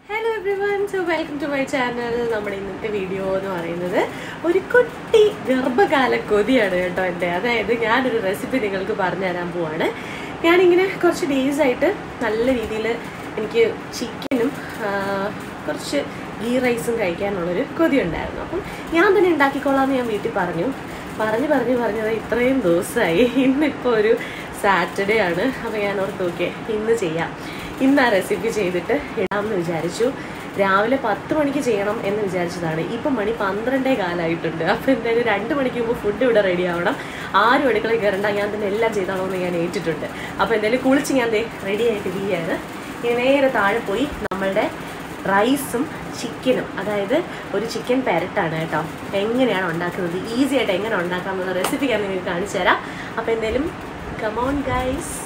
Hello everyone so welcome to my channel നമ്മുടെ ഇന്നത്തെ video എന്ന് പറയുന്നത് ഒരു കുട്ടി ഗർഭകാല കൊതിയാണ് കേട്ടോ എൻ്റെ അതായത് ഞാനൊരു റെസിപ്പി നിങ്ങൾക്ക് പറഞ്ഞു തരാൻ പോവാണ് ഞാനിങ്ങനെ കുറച്ച് ഡേയ്സ് ആയിട്ട് നല്ല രീതിയിൽ എനിക്ക് ചിക്കനും കുറച്ച് ഗീ റൈസും കഴിക്കാനുള്ളൊരു കൊതി ഉണ്ടായിരുന്നു അപ്പം ഞാൻ തന്നെ ഉണ്ടാക്കിക്കോളാമെന്ന് ഞാൻ വീട്ടിൽ പറഞ്ഞു പറഞ്ഞ് പറഞ്ഞ് പറഞ്ഞത് ഇത്രയും ദിവസമായി ഇന്നിപ്പോൾ ഒരു സാറ്റർഡേ ആണ് അപ്പോൾ ഞാൻ ഓർത്ത് നോക്കിയേ ഇന്ന് ചെയ്യാം ഇന്ന് ആ റെസിപ്പി ചെയ്തിട്ട് ഇടാമെന്ന് വിചാരിച്ചു രാവിലെ പത്ത് മണിക്ക് ചെയ്യണം എന്ന് വിചാരിച്ചതാണ് ഇപ്പം മണി പന്ത്രണ്ടേ കാലമായിട്ടുണ്ട് അപ്പോൾ എന്തായാലും രണ്ട് മണിക്ക് മുമ്പ് ഫുഡ് ഇവിടെ റെഡി ആവണം ആരും അടുക്കളയിൽ കയറണ്ട ഞാൻ തന്നെ എല്ലാം ചെയ്താണോ എന്ന് ഞാൻ ഏറ്റിട്ടുണ്ട് അപ്പോൾ എന്തായാലും കുളിച്ച് ഞാൻ ദേ റെഡി ആയിട്ട് ഇരിക്കുകയാണ് ഇനി നേരെ താഴെ പോയി നമ്മളുടെ റൈസും ചിക്കനും അതായത് ഒരു ചിക്കൻ പെരട്ടാണ് കേട്ടോ എങ്ങനെയാണ് ഉണ്ടാക്കുന്നത് ഈസി ആയിട്ട് എങ്ങനെ ഉണ്ടാക്കാമെന്ന റെസിപ്പി ഞാൻ നിങ്ങൾക്ക് കാണിച്ചു തരാം അപ്പോൾ എന്തായാലും കമോൺ ഗൈസ്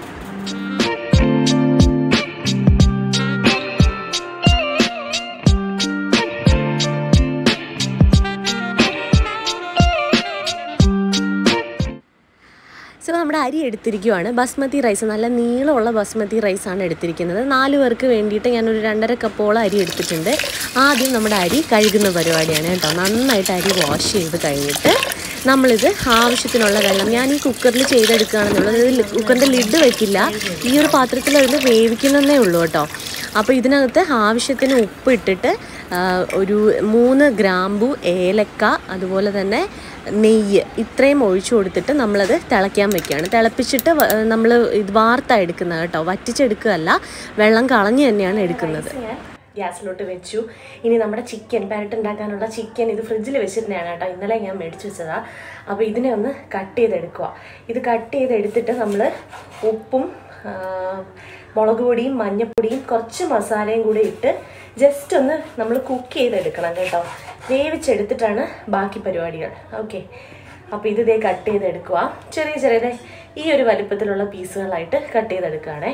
സോ നമ്മുടെ അരി എടുത്തിരിക്കുവാണ് ബസ്മതി റൈസ് നല്ല നീളമുള്ള ബസ്മതി റൈസാണ് എടുത്തിരിക്കുന്നത് നാല് പേർക്ക് വേണ്ടിയിട്ട് ഞാനൊരു രണ്ടര കപ്പോളം അരി എടുത്തിട്ടുണ്ട് ആദ്യം നമ്മുടെ അരി കഴുകുന്ന പരിപാടിയാണ് കേട്ടോ നന്നായിട്ട് അരി വാഷ് ചെയ്ത് കഴിഞ്ഞിട്ട് നമ്മളിത് ആവശ്യത്തിനുള്ള വെള്ളം ഞാൻ ഈ കുക്കറിൽ ചെയ്തെടുക്കുകയാണെന്നുള്ളത് ഇത് കുക്കറിൻ്റെ ലിഡ് വെക്കില്ല ഈ ഒരു പാത്രത്തിൽ അതിൽ വേവിക്കുന്നതേ ഉള്ളൂ കേട്ടോ അപ്പോൾ ഇതിനകത്ത് ആവശ്യത്തിന് ഉപ്പ് ഇട്ടിട്ട് ആ, ഒരു മൂന്ന് ഗ്രാമ്പു ഏലക്ക അതുപോലെ തന്നെ നെയ്യ് ഇത്രയും ഒഴിച്ചു കൊടുത്തിട്ട് നമ്മളത് തിളയ്ക്കാൻ വെക്കുകയാണ് തിളപ്പിച്ചിട്ട് നമ്മൾ ഇത് വാർത്ത എടുക്കുന്നത് കേട്ടോ വറ്റിച്ചെടുക്കുകയല്ല വെള്ളം കളഞ്ഞ് തന്നെയാണ് എടുക്കുന്നത് ഗ്യാസിലോട്ട് വെച്ചു ഇനി നമ്മുടെ ചിക്കൻ ഉണ്ടാക്കാനുള്ള ചിക്കൻ ഇത് ഫ്രിഡ്ജിൽ വെച്ചിരുന്നതാണ് കേട്ടോ ഇന്നലെ ഞാൻ മേടിച്ചു വെച്ചതാ അപ്പോൾ ഇതിനെ ഒന്ന് കട്ട് ചെയ്തെടുക്കുക ഇത് കട്ട് ചെയ്തെടുത്തിട്ട് നമ്മൾ ഉപ്പും ആ, മുളക് പൊടിയും മഞ്ഞപ്പൊടിയും കുറച്ച് മസാലയും കൂടി ഇട്ട് ജസ്റ്റ് ഒന്ന് നമ്മൾ കുക്ക് ചെയ്തെടുക്കണം കേട്ടോ വേവിച്ചെടുത്തിട്ടാണ് ബാക്കി പരിപാടികൾ ഓക്കെ അപ്പോൾ ഇത് ഇതേ കട്ട് ചെയ്തെടുക്കുക ചെറിയ ചെറിയ ദേ ഈ ഒരു വലുപ്പത്തിലുള്ള പീസുകളായിട്ട് കട്ട് ചെയ്തെടുക്കുകയാണേ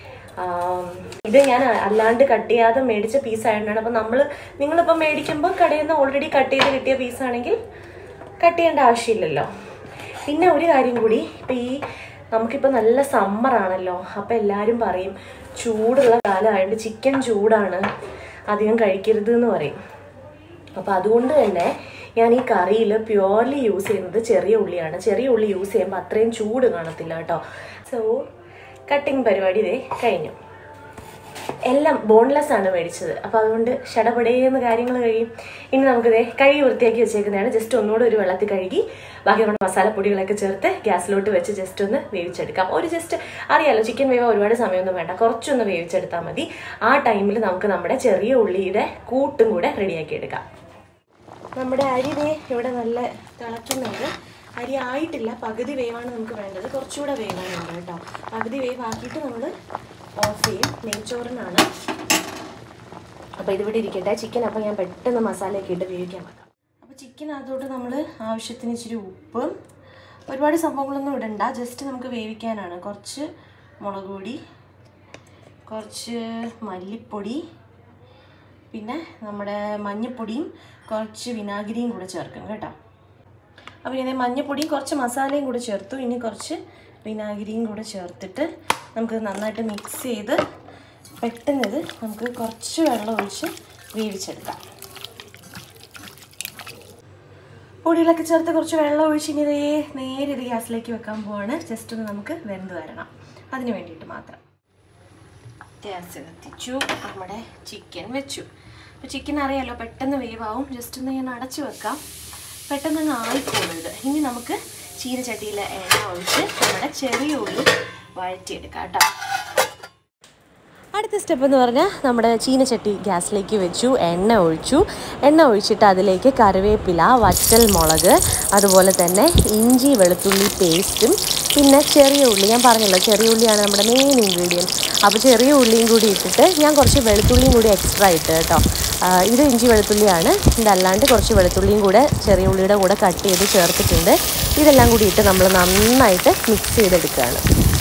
ആം, ഇത് ഞാൻ അല്ലാണ്ട് കട്ട് ചെയ്യാതെ മേടിച്ച പീസ് ആയതുകൊണ്ടാണ് അപ്പോൾ നമ്മൾ നിങ്ങളിപ്പോൾ മേടിക്കുമ്പോൾ കടയിൽ നിന്ന് ഓൾറെഡി കട്ട് ചെയ്ത് കിട്ടിയ പീസാണെങ്കിൽ കട്ട് ചെയ്യേണ്ട ആവശ്യമില്ലല്ലോ പിന്നെ ഒരു കാര്യം കൂടി ഇപ്പം ഈ നമുക്കിപ്പോൾ നല്ല സമ്മറാണല്ലോ അപ്പോൾ എല്ലാവരും പറയും ചൂടുള്ള കാലമായതുകൊണ്ട് ചിക്കൻ ചൂടാണ് അധികം കഴിക്കരുത് എന്ന് പറയും അപ്പോൾ അതുകൊണ്ട് തന്നെ ഞാൻ ഈ കറിയിൽ പ്യുവർലി യൂസ് ചെയ്യുന്നത് ചെറിയ ഉള്ളിയാണ് ചെറിയ ഉള്ളി യൂസ് ചെയ്യുമ്പോൾ അത്രയും ചൂട് കാണത്തില്ല കേട്ടോ സോ കട്ടിങ് പരിപാടി ഇതേ കഴിഞ്ഞു എല്ലാം ബോൺലെസ് ആണ് മേടിച്ചത് അപ്പോൾ അതുകൊണ്ട് ഷടപടേന്ന് കാര്യങ്ങൾ കഴിയും ഇനി നമുക്കിതേ കഴുകി വൃത്തിയാക്കി വെച്ചേക്കുന്നതാണ് ജസ്റ്റ് ഒന്നുകൂടെ ഒരു വെള്ളത്തിൽ കഴുകി ബാക്കി നമ്മുടെ മസാലപ്പൊടികളൊക്കെ ചേർത്ത് ഗ്യാസിലോട്ട് വെച്ച് ജസ്റ്റ് ഒന്ന് വേവിച്ചെടുക്കാം ഒരു ജസ്റ്റ് അറിയാലോ ചിക്കൻ വേവ് ഒരുപാട് സമയമൊന്നും വേണ്ട കുറച്ചൊന്ന് വേവിച്ചെടുത്താൽ മതി ആ ടൈമിൽ നമുക്ക് നമ്മുടെ ചെറിയ ഉള്ളിയുടെ കൂട്ടും കൂടെ റെഡിയാക്കി എടുക്കാം നമ്മുടെ അരി ദേ ഇവിടെ നല്ല തിളയ്ക്കുന്നുണ്ട് അരി ആയിട്ടില്ല പകുതി വേവാണ് നമുക്ക് വേണ്ടത് കുറച്ചുകൂടെ വേവാനുണ്ട് കേട്ടോ പകുതി വേവ് ആക്കിയിട്ട് നമ്മൾ ഓഫ് ചെയ്യും നെയ്ച്ചോറിനാണ് അപ്പോൾ ഇതിവിടെ ഇരിക്കട്ടെ ചിക്കൻ അപ്പോൾ ഞാൻ പെട്ടെന്ന് മസാലയൊക്കെ ഇട്ട് വേവിക്കാൻ വെക്കാം അപ്പോൾ ചിക്കനകത്തോട്ട് നമ്മൾ ആവശ്യത്തിന് ഇച്ചിരി ഉപ്പും ഒരുപാട് സംഭവങ്ങളൊന്നും ഇടണ്ട ജസ്റ്റ് നമുക്ക് വേവിക്കാനാണ് കുറച്ച് മുളക് പൊടി കുറച്ച് മല്ലിപ്പൊടി പിന്നെ നമ്മുടെ മഞ്ഞപ്പൊടിയും കുറച്ച് വിനാഗിരിയും കൂടെ ചേർക്കും കേട്ടോ അപ്പോൾ ഇനി മഞ്ഞപ്പൊടിയും കുറച്ച് മസാലയും കൂടെ ചേർത്തു ഇനി കുറച്ച് വിനാഗിരിയും കൂടെ ചേർത്തിട്ട് നമുക്ക് നന്നായിട്ട് മിക്സ് ചെയ്ത് പെട്ടെന്ന് ഇത് നമുക്ക് കുറച്ച് വെള്ളം ഒഴിച്ച് വേവിച്ചെടുക്കാം പൊടികളൊക്കെ ചേർത്ത് കുറച്ച് വെള്ളം ഒഴിച്ച് ഇനി ഇതേ നേരെ ഇത് ഗ്യാസിലേക്ക് വെക്കാൻ പോവാണ് ജസ്റ്റ് ഒന്ന് നമുക്ക് വെന്ത് വരണം അതിന് വേണ്ടിയിട്ട് മാത്രം ഗ്യാസ് കത്തിച്ചു നമ്മുടെ ചിക്കൻ വെച്ചു അപ്പോൾ ചിക്കൻ അറിയാലോ പെട്ടെന്ന് വേവാവും ജസ്റ്റ് ഒന്ന് ഞാൻ അടച്ചു വെക്കാം പെട്ടെന്ന് അങ്ങ് ആയിക്കോളും ഇത് ഇനി നമുക്ക് ചീനച്ചട്ടിയിൽ എണ്ണ ഒഴിച്ച് നമ്മുടെ ചെറിയ ഉള്ളി വഴറ്റിയെടുക്കാം കേട്ടോ അടുത്ത സ്റ്റെപ്പ് എന്ന് പറഞ്ഞാൽ നമ്മുടെ ചീനച്ചട്ടി ഗ്യാസിലേക്ക് വെച്ചു എണ്ണ ഒഴിച്ചു എണ്ണ ഒഴിച്ചിട്ട് അതിലേക്ക് കറിവേപ്പില വറ്റൽ മുളക് അതുപോലെ തന്നെ ഇഞ്ചി വെളുത്തുള്ളി പേസ്റ്റും പിന്നെ ചെറിയ ഉള്ളി ഞാൻ പറഞ്ഞല്ലോ ചെറിയ ഉള്ളിയാണ് നമ്മുടെ മെയിൻ ഇൻഗ്രീഡിയൻറ്റ് അപ്പോൾ ചെറിയ ഉള്ളിയും കൂടി ഇട്ടിട്ട് ഞാൻ കുറച്ച് വെളുത്തുള്ളിയും കൂടി എക്സ്ട്രാ ഇട്ട് കേട്ടോ ആ, ഇത് ഇഞ്ചി വെളുത്തുള്ളിയാണ് ഇതല്ലാണ്ട് കുറച്ച് വെളുത്തുള്ളിയും കൂടെ ചെറിയ ഉള്ളിയുടെ കൂടെ കട്ട് ചെയ്ത് ചേർത്തിട്ടുണ്ട് ഇതെല്ലാം കൂടി ഇട്ട് നമ്മൾ നന്നായിട്ട് മിക്സ് ചെയ്തെടുക്കുകയാണ്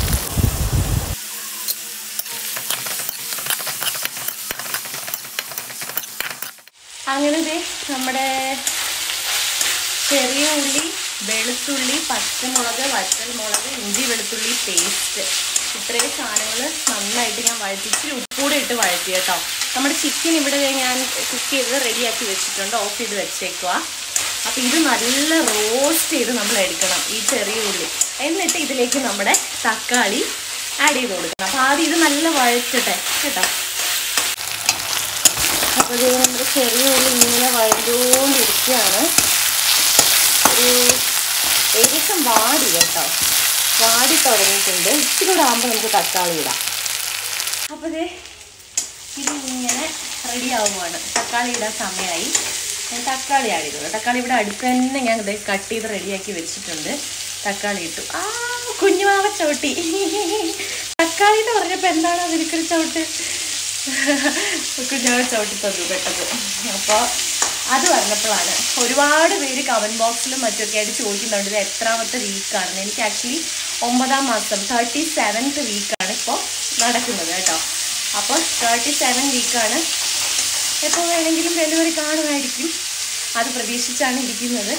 അങ്ങനെ ദേ നമ്മുടെ ചെറിയ ഉള്ളി വെളുത്തുള്ളി പച്ചമുളക് വറ്റൽമുളക് ഇഞ്ചി വെളുത്തുള്ളി പേസ്റ്റ് ഇത്രയും സാധനങ്ങൾ നന്നായിട്ട് ഞാൻ വഴറ്റിച്ച് ഉപ്പൂടെ ഇട്ട് വഴറ്റി കേട്ടോ നമ്മുടെ ചിക്കൻ ഇവിടെ ദേ ഞാൻ കുക്ക് ചെയ്ത് റെഡിയാക്കി വെച്ചിട്ടുണ്ട് ഓഫ് ചെയ്ത് വെച്ചേക്കുക അപ്പോൾ ഇത് നല്ല റോസ്റ്റ് ചെയ്ത് നമ്മൾ എടുക്കണം ഈ ചെറിയ ഉള്ളി എന്നിട്ട് ഇതിലേക്ക് നമ്മുടെ തക്കാളി ആഡ് ചെയ്ത് കൊടുക്കണം അപ്പോൾ ആദ്യം ഇത് നല്ല വഴറ്റട്ടെ കേട്ടോ അപ്പോൾ ഇത് നമ്മുടെ ചെറിയ ഉള്ളി ഇങ്ങനെ വഴഞ്ഞുകൊണ്ടിരിക്കുകയാണ് ഒരു ഏകദേശം വാടി കേട്ടോ വാടി തുടങ്ങിയിട്ടുണ്ട് ഇച്ചിരി കൂടെ ആകുമ്പോൾ നമുക്ക് തക്കാളി ഇടാം അപ്പോൾ ഇത് ഇതിങ്ങനെ റെഡി ആവുകയാണ് തക്കാളി ഇടാൻ സമയമായി ഞാൻ തക്കാളി ആഡ് ചെയ്തു തക്കാളി ഇവിടെ അടുത്ത് തന്നെ ഞാൻ ഇത് കട്ട് ചെയ്ത് റെഡിയാക്കി വെച്ചിട്ടുണ്ട് തക്കാളി ഇട്ടു ആ കുഞ്ഞുമാവ ചവിട്ടി തക്കാളി എന്ന് പറഞ്ഞപ്പോൾ എന്താണ് അതിരിക്കൊരു ചവിട്ട് കുഞ്ഞാവ ചവിട്ടി തന്നു പെട്ടെന്ന് അപ്പോൾ അത് പറഞ്ഞപ്പോഴാണ് ഒരുപാട് പേര് കമൻറ്റ് ബോക്സിലും മറ്റൊക്കെ ആയിട്ട് ചോദിക്കുന്നുണ്ട് ഇത് എത്രാമത്തെ വീക്കാണെന്ന് എനിക്ക് ആക്ച്വലി ഒമ്പതാം മാസം തേർട്ടി സെവൻത്ത് വീക്കാണ് ഇപ്പോൾ നടക്കുന്നത് കേട്ടോ അപ്പോൾ തേർട്ടി സെവൻ വീക്കാണ് എപ്പോൾ വേണമെങ്കിലും ഡെലിവറി കാണുമായിരിക്കും അത് പ്രതീക്ഷിച്ചാണ് ഇരിക്കുന്നത്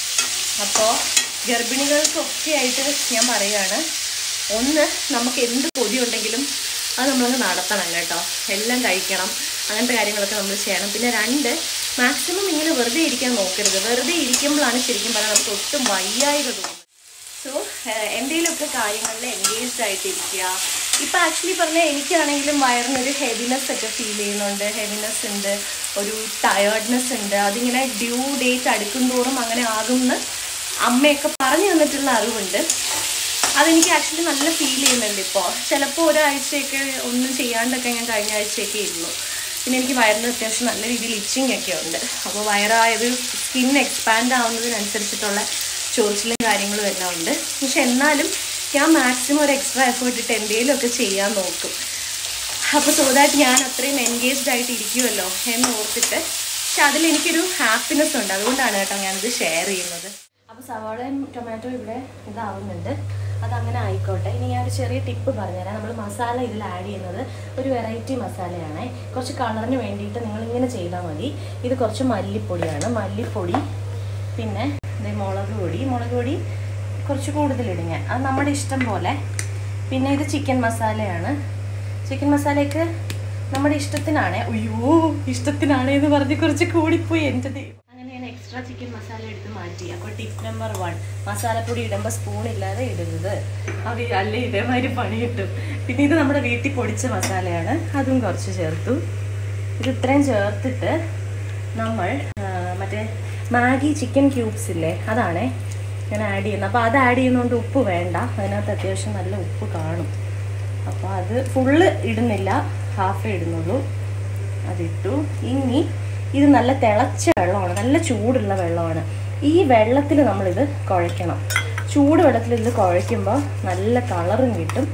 അപ്പോൾ ഗർഭിണികൾക്കൊക്കെ ആയിട്ട് ഞാൻ പറയുകയാണ് ഒന്ന് നമുക്ക് എന്ത് കൊതിയുണ്ടെങ്കിലും അത് നമ്മളങ്ങ് നടത്തണം കേട്ടോ എല്ലാം കഴിക്കണം അങ്ങനത്തെ കാര്യങ്ങളൊക്കെ നമ്മൾ ചെയ്യണം പിന്നെ രണ്ട് മാക്സിമം ഇങ്ങനെ വെറുതെ ഇരിക്കാൻ നോക്കരുത് വെറുതെ ഇരിക്കുമ്പോഴാണ് ശരിക്കും പറഞ്ഞാൽ നമുക്ക് ഒട്ടും വയ്യായിക തോന്നുന്നത് സോ എന്തെങ്കിലുമൊക്കെ കാര്യങ്ങളിൽ എൻഗേജ്ഡ് ആയിട്ടിരിക്കുക ഇപ്പം ആക്ച്വലി പറഞ്ഞാൽ എനിക്കാണെങ്കിലും വയറിനൊരു ഹെവിനെസ് ഒക്കെ ഫീൽ ചെയ്യുന്നുണ്ട് ഹെവിനെസ് ഉണ്ട് ഒരു ടയേർഡ്നെസ് ഉണ്ട് അതിങ്ങനെ ഡ്യൂ ഡേറ്റ് അടുക്കും തോറും അങ്ങനെ ആകുമെന്ന് അമ്മയൊക്കെ പറഞ്ഞു തന്നിട്ടുള്ള അറിവുണ്ട് അതെനിക്ക് ആക്ച്വലി നല്ല ഫീൽ ചെയ്യുന്നുണ്ട് ഇപ്പോൾ ചിലപ്പോൾ ഒരാഴ്ചയൊക്കെ ഒന്നും ചെയ്യാണ്ടൊക്കെ ഞാൻ കഴിഞ്ഞ ആഴ്ചയൊക്കെ ഇരുന്നു പിന്നെ എനിക്ക് വയറിന് അത്യാവശ്യം നല്ല രീതിയിൽ ഇച്ചിങ് ഒക്കെ ഉണ്ട് അപ്പോൾ വയറായത് സ്കിൻ എക്സ്പാൻഡ് ആവുന്നതിനനുസരിച്ചിട്ടുള്ള ചൊറിച്ചിലും കാര്യങ്ങളും എല്ലാം ഉണ്ട് പക്ഷെ എന്നാലും ഞാൻ മാക്സിമം ഒരു എക്സ്ട്രാ എഫേർട്ട് ഇട്ട് എന്തെങ്കിലുമൊക്കെ ചെയ്യാൻ നോക്കും അപ്പോൾ സോ ദാറ്റ് ഞാൻ അത്രയും എൻഗേജ്ഡ് ആയിട്ട് ഇരിക്കുമല്ലോ എന്ന് ഓർത്തിട്ട് പക്ഷെ അതിൽ എനിക്കൊരു ഹാപ്പിനെസ് ഉണ്ട് അതുകൊണ്ടാണ് കേട്ടോ ഞാനിത് ഷെയർ ചെയ്യുന്നത് അപ്പോൾ സവാളയും ടൊമാറ്റോ ഇവിടെ ഇതാവുന്നുണ്ട് അതങ്ങനെ ആയിക്കോട്ടെ ഇനി ഞാൻ ഒരു ചെറിയ ടിപ്പ് പറഞ്ഞുതരാം നമ്മൾ മസാല ഇതിൽ ആഡ് ചെയ്യുന്നത് ഒരു വെറൈറ്റി മസാലയാണ് കുറച്ച് കളറിന് വേണ്ടിയിട്ട് നിങ്ങൾ ഇങ്ങനെ ചെയ്താൽ മതി ഇത് കുറച്ച് മല്ലിപ്പൊടിയാണ് മല്ലിപ്പൊടി പിന്നെ ഇത് മുളക് പൊടി മുളക് പൊടി കുറച്ച് കൂടുതലിടും ഞാൻ അത് നമ്മുടെ ഇഷ്ടം പോലെ പിന്നെ ഇത് ചിക്കൻ മസാലയാണ് ചിക്കൻ മസാലയ്ക്ക് നമ്മുടെ ഇഷ്ടത്തിനാണ് അയ്യോ ഇഷ്ടത്തിനാണ് എന്ന് പറഞ്ഞ് കുറച്ച് കൂടിപ്പോയി എൻ്റെ ദൈവം അങ്ങനെ ഞാൻ എക്സ്ട്രാ ചിക്കൻ മസാല എടുത്ത് മാറ്റി അപ്പോൾ ടിപ്പ് നമ്പർ വൺ മസാലപ്പൊടി ഇടുമ്പോൾ സ്പൂൺ ഇല്ലാതെ ഇടരുത് അത് അല്ലേ ഇതേമാതിരി പണി കിട്ടും പിന്നെ ഇത് നമ്മുടെ വീട്ടിൽ പൊടിച്ച മസാലയാണ് അതും കുറച്ച് ചേർത്തു ഇത് ഇത്രയും ചേർത്തിട്ട് നമ്മൾ ആ, മറ്റേ മാഗി ചിക്കൻ ക്യൂബ്സ് ഇല്ലേ അതാണേ ഞാൻ ആഡ് ചെയ്യുന്നത് അപ്പോൾ അത് ആഡ് ചെയ്യുന്നതുകൊണ്ട് ഉപ്പ് വേണ്ട അതിനകത്ത് അത്യാവശ്യം നല്ല ഉപ്പ് കാണും അപ്പോൾ അത് ഫുള്ള് ഇടുന്നില്ല ഹാഫേ ഇടുന്നുള്ളൂ അതിട്ടു ഇനി ഇത് നല്ല തിളച്ച വെള്ളമാണ് നല്ല ചൂടുള്ള വെള്ളമാണ് ഈ വെള്ളത്തിൽ നമ്മളിത് കുഴയ്ക്കണം ചൂട് വെള്ളത്തിൽ ഇത് കുഴയ്ക്കുമ്പോൾ നല്ല കളറും കിട്ടും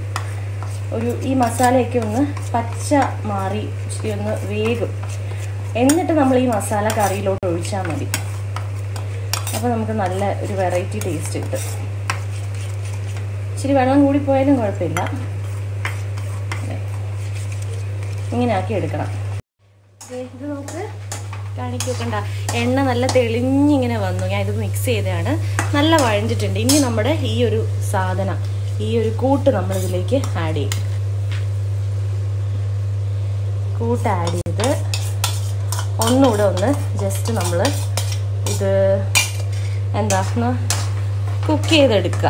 ഒരു ഈ മസാലയൊക്കെ ഒന്ന് പച്ച മാറി ഇച്ചിരി ഒന്ന് വേകും എന്നിട്ട് നമ്മൾ ഈ മസാല കറിയിലോട്ട് ഒഴിച്ചാൽ മതി അപ്പോൾ നമുക്ക് നല്ല ഒരു വെറൈറ്റി ടേസ്റ്റ് കിട്ടും ഇച്ചിരി വെള്ളം കൂടിപ്പോയാലും കുഴപ്പമില്ല അതെ. ഇങ്ങനെ ആക്കി എടുക്കണം ദേ, ഇത് നമുക്ക് കാണിക്കൊക്കണ്ട എണ്ണ നല്ല തെളിഞ്ഞിങ്ങനെ വന്നു ഞാൻ ഇത് മിക്സ് ചെയ്തതാണ് നല്ല വഴഞ്ഞിട്ടുണ്ട് ഇനി നമ്മുടെ ഈ ഒരു സാധനം ഈ ഒരു കൂട്ട് നമ്മൾ ഇതിലേക്ക് ആഡ് ചെയ്യും കൂട്ട് ആഡ് ചെയ്ത് ഒന്നുകൂടെ ഒന്ന് ജസ്റ്റ് നമ്മൾ ഇത് എന്താ ഒന്ന് കുക്ക് ചെയ്തെടുക്കുക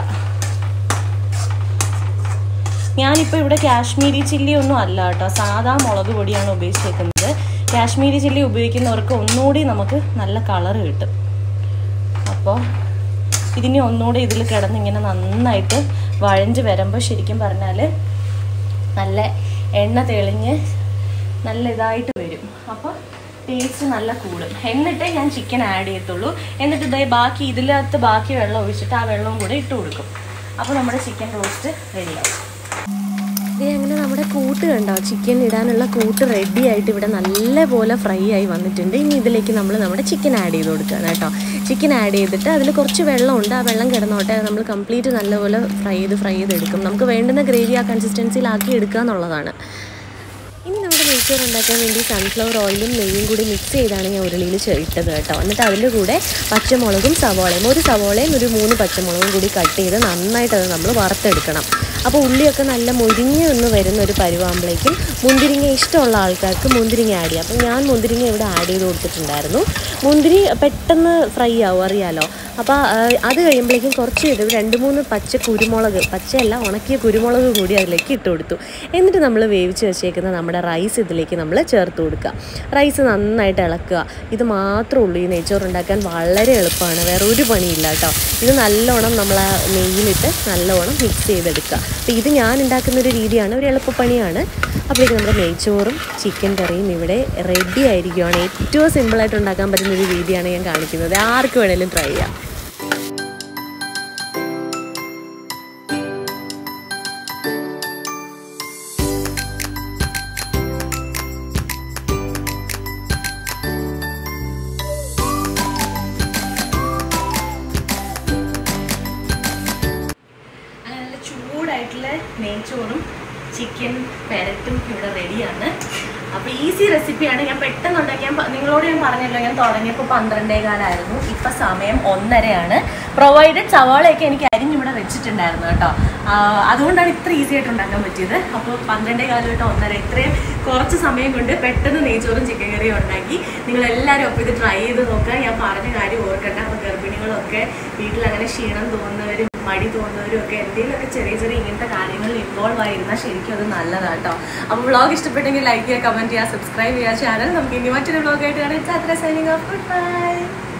ഞാനിപ്പോൾ ഇവിടെ കാശ്മീരി ചില്ലി ഒന്നും അല്ല കേട്ടോ സാധാ മുളക് പൊടിയാണ് ഉപയോഗിച്ചേക്കുന്നത് കാശ്മീരി ചില്ലി ഉപയോഗിക്കുന്നവർക്ക് ഒന്നുകൂടി നമുക്ക് നല്ല കളറ് കിട്ടും അപ്പോൾ ഇതിനി ഒന്നുകൂടി ഇതിൽ കിടന്ന് ഇങ്ങനെ നന്നായിട്ട് വഴഞ്ച് വരുമ്പോൾ ശരിക്കും പറഞ്ഞാൽ നല്ല എണ്ണ തെളിഞ്ഞ് നല്ല ഇതായിട്ട് വരും അപ്പോൾ ടേസ്റ്റ് നല്ല കൂടും എന്നിട്ടേ ഞാൻ ചിക്കൻ ആഡ് ചെയ്യത്തുള്ളൂ എന്നിട്ട് ഇതേ ബാക്കി ഇതിനകത്ത് ബാക്കി വെള്ളം ഒഴിച്ചിട്ട് ആ വെള്ളവും കൂടെ ഇട്ട് കൊടുക്കും അപ്പോൾ നമ്മുടെ ചിക്കൻ റോസ്റ്റ് റെഡിയാവും ഇത് അങ്ങനെ നമ്മുടെ കൂട്ട് കണ്ടോ ചിക്കൻ ഇടാനുള്ള കൂട്ട് റെഡി ആയിട്ട് ഇവിടെ നല്ലപോലെ ഫ്രൈ ആയി വന്നിട്ടുണ്ട് ഇനി ഇതിലേക്ക് നമ്മൾ നമ്മുടെ ചിക്കൻ ആഡ് ചെയ്ത് കൊടുക്കുകയാണ് കേട്ടോ ചിക്കൻ ആഡ് ചെയ്തിട്ട് അതിൽ കുറച്ച് വെള്ളമുണ്ട് ആ വെള്ളം കിടന്നോട്ടെ നമ്മൾ കംപ്ലീറ്റ് നല്ലപോലെ ഫ്രൈ ചെയ്ത് ഫ്രൈ ചെയ്തെടുക്കും നമുക്ക് വേണ്ടുന്ന ഗ്രേവി ആ കൺസിസ്റ്റൻസിയിലാക്കി എടുക്കുക എന്നുള്ളതാണ് ഇനി നമ്മുടെ നെയ്ച്ചോറ് ഉണ്ടാക്കാൻ വേണ്ടി സൺഫ്ലവർ ഓയിലും നെയ്യും കൂടി മിക്സ് ചെയ്താണ് ഞാൻ ഉരുളിയിൽ ചെ- ഇട്ടത് കേട്ടോ എന്നിട്ട് അതിൻ്റെ കൂടെ പച്ചമുളകും സവോളയും ഒരു സവോളയും ഒരു മൂന്ന് പച്ചമുളകും കൂടി കട്ട് ചെയ്ത് നന്നായിട്ട് അത് നമ്മൾ വറുത്തെടുക്കണം അപ്പോൾ ഉള്ളിയൊക്കെ നല്ല മുരിഞ്ഞ് ഒന്ന് വരുന്ന ഒരു പരുവാകുമ്പോഴേക്കും മുന്തിരിങ്ങ ഇഷ്ടമുള്ള ആൾക്കാർക്ക് മുന്തിരിങ്ങ ആഡ് ചെയ്യാം അപ്പോൾ ഞാൻ മുന്തിരിങ്ങ ഇവിടെ ആഡ് ചെയ്ത് കൊടുത്തിട്ടുണ്ടായിരുന്നു മുന്തിരി പെട്ടെന്ന് ഫ്രൈ ആവും അറിയാലോ അപ്പോൾ അത് കഴിയുമ്പോഴേക്കും കുറച്ച് ഇത് രണ്ട് മൂന്ന് പച്ച കുരുമുളക് പച്ചയല്ല ഉണക്കിയ കുരുമുളക് കൂടി അതിലേക്ക് ഇട്ട് കൊടുത്തു എന്നിട്ട് നമ്മൾ വേവിച്ച് വെച്ചേക്കുന്ന നമ്മുടെ റൈസ് ഇതിലേക്ക് നമ്മൾ ചേർത്ത് കൊടുക്കുക റൈസ് നന്നായിട്ട് ഇളക്കുക ഇത് മാത്രമേ ഉള്ളൂ ഈ നെയ്ച്ചോറ് ഉണ്ടാക്കാൻ വളരെ എളുപ്പമാണ് വേറെ ഒരു പണിയില്ല കേട്ടോ ഇത് നല്ലോണം നമ്മൾ ആ നെയ്യിലിട്ട് നല്ലോണം മിക്സ് ചെയ്തെടുക്കുക അപ്പോൾ ഇത് ഞാൻ ഉണ്ടാക്കുന്ന ഒരു രീതിയാണ് ഒരു എളുപ്പപ്പണിയാണ് അപ്പോഴേക്കും നമ്മുടെ നെയ്ച്ചോറും ചിക്കൻ കറിയും ഇവിടെ റെഡി ആയിരിക്കുകയാണ് ഏറ്റവും സിമ്പിളായിട്ട് ഉണ്ടാക്കാൻ പറ്റുന്ന ഒരു രീതിയാണ് ഞാൻ കാണിക്കുന്നത് ആർക്ക് വേണേലും ട്രൈ ചെയ്യാം അങ്ങനെ നല്ല ചൂടായിട്ടുള്ള നെയ്ച്ചോറും ചിക്കൻ പെരട്ടും ഇവിടെ റെഡിയാണ് അപ്പോൾ ഈസി റെസിപ്പിയാണ് ഞാൻ പെട്ടെന്ന് ഉണ്ടാക്കിയാൽ നിങ്ങളോട് ഞാൻ പറഞ്ഞല്ലോ ഞാൻ തുടങ്ങിയപ്പോൾ പന്ത്രണ്ടേ കാലായിരുന്നു ഇപ്പം സമയം ഒന്നരയാണ് പ്രൊവൈഡഡ് സവാളയൊക്കെ എനിക്ക് അരിഞ്ഞിവിടെ വെച്ചിട്ടുണ്ടായിരുന്നു കേട്ടോ ആ, അതുകൊണ്ടാണ് ഇത്ര ഈസി ആയിട്ട് ഉണ്ടാക്കാൻ പറ്റിയത് അപ്പോൾ പന്ത്രണ്ടേ കാലം തൊട്ട് ഒന്നര ഇത്രയും കുറച്ച് സമയം കൊണ്ട് പെട്ടെന്ന് നെയ്ച്ചോറും ചിക്കൻ കറിയും ഉണ്ടാക്കി നിങ്ങൾ എല്ലാവരും അപ്പോൾ ഇത് ട്രൈ ചെയ്ത് നോക്കുക ഞാൻ പറഞ്ഞ കാര്യം ഓർക്കണ്ട അപ്പോൾ ഗർഭിണികളൊക്കെ വീട്ടിൽ അങ്ങനെ ക്ഷീണം തോന്നുന്നവരും മടി തോന്നുന്നവരും ഒക്കെ എന്തെങ്കിലുമൊക്കെ ചെറിയ ചെറിയ ഇങ്ങനത്തെ കാര്യങ്ങളിൽ ഇൻവോൾവ് ആയിരുന്നാൽ ശരിക്കും അത് നല്ലതാട്ടോ അപ്പോൾ വ്ളോഗ് ഇഷ്ടപ്പെട്ടെങ്കിൽ ലൈക്ക് ചെയ്യുക കമൻറ്റ് ചെയ്യുക സബ്സ്ക്രൈബ് ചെയ്യുക ചാനൽ നമുക്ക് ഇനി മറ്റൊരു വ്ളോഗായിട്ട് കാണാം അത്ര സൈനിങ് ഓഫ് ഗുഡ് ബൈ